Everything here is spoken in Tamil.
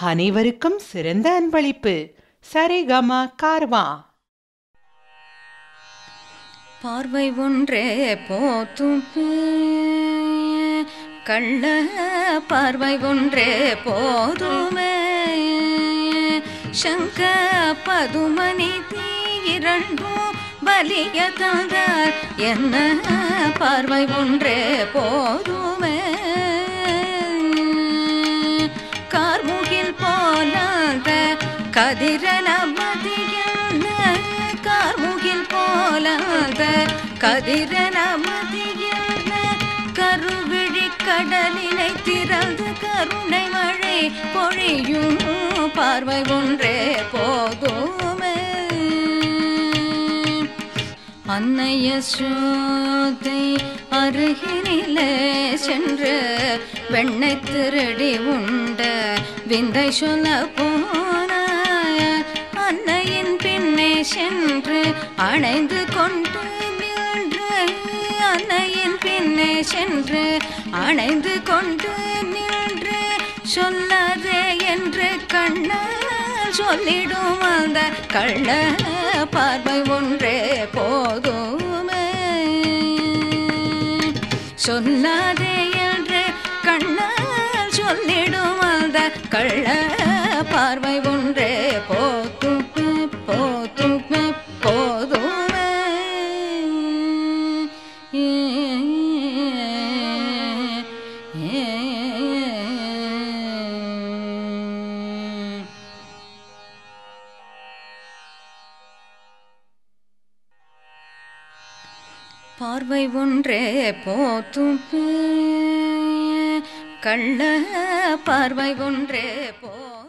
அனைவருக்கும் சிறந்த அன்பளிப்பு சரிகம கார்வா பார்வை ஒன்றே போத்தும் கள்ள பார்வை ஒன்றே போதுமே சங்க பதுமணி தீ இரண்டும் பலிய தந்தார் என்ன பார்வை ஒன்றே போதுமே கார்முகில் போலாத கதிரன மதியான கார்முகில் போலாத கதிரன மதியான கருவிழி கடலினை திறந்து கருணை மழை பொழியும் பார்வை ஒன்றே போதுமே அன்னைய சோதை அருகினிலே சென்று வெண்ணை திருடி உண்ட விந்தை சொல்ல போன அன்னையின் பின்னே சென்று அணைந்து கொண்டு நின்று அன்னையின் பின்னே சென்று அணைந்து கொண்டு நின்று சொல்லாதே என்று கண்ணால் சொல்லிடும் அந்த கள்ள பார்வை ஒன்றே போதுமே சொல்லாதே என்று கண்ணால் சொல்லிடும் அந்த கள்ள பார்வை ஒன்றே போதுமே போதுமே போதுமே பார்வை ஒன்றே போத்தும் கள்ள பார்வை ஒன்றே போ